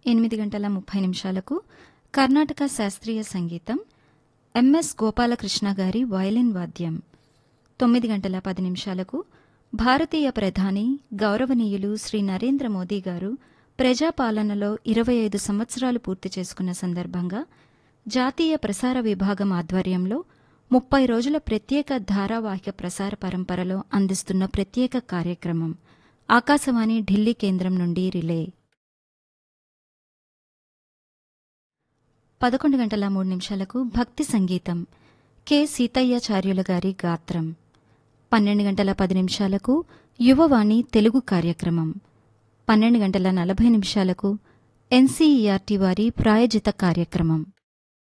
ఎనిమిది గంటల ముప్పై నిమిషాలకు కర్ణాటక శాస్త్రీయ సంగీతం ఎంఎస్ గోపాలకృష్ణ గారి వయలిన్ వాద్యం తొమ్మిది గంటల పది నిమిషాలకు భారతీయ ప్రధాని గౌరవనీయులు శ్రీ నరేంద్ర మోదీ గారు ప్రజాపాలనలో ఇరవై ఐదు సంవత్సరాలు పూర్తి చేసుకున్న సందర్భంగా జాతీయ ప్రసార విభాగం ఆధ్వర్యంలో ముప్పై రోజుల ప్రత్యేక ధారావాహిక ప్రసార పరంపరలో అందిస్తున్న ప్రత్యేక కార్యక్రమం ఆకాశవాణి ఢిల్లీ కేంద్రం నుండి రిలే పదకొండు గంటల మూడు నిమిషాలకు భక్తి సంగీతం కె సీతయ్యాచార్యుల గారి గాత్రం పన్నెండు గంటల పది నిమిషాలకు యువవాణి తెలుగు కార్యక్రమం పన్నెండు గంటల నలభై నిమిషాలకు ఎన్సీఈఆర్టీ వారి ప్రాయోజిత కార్యక్రమం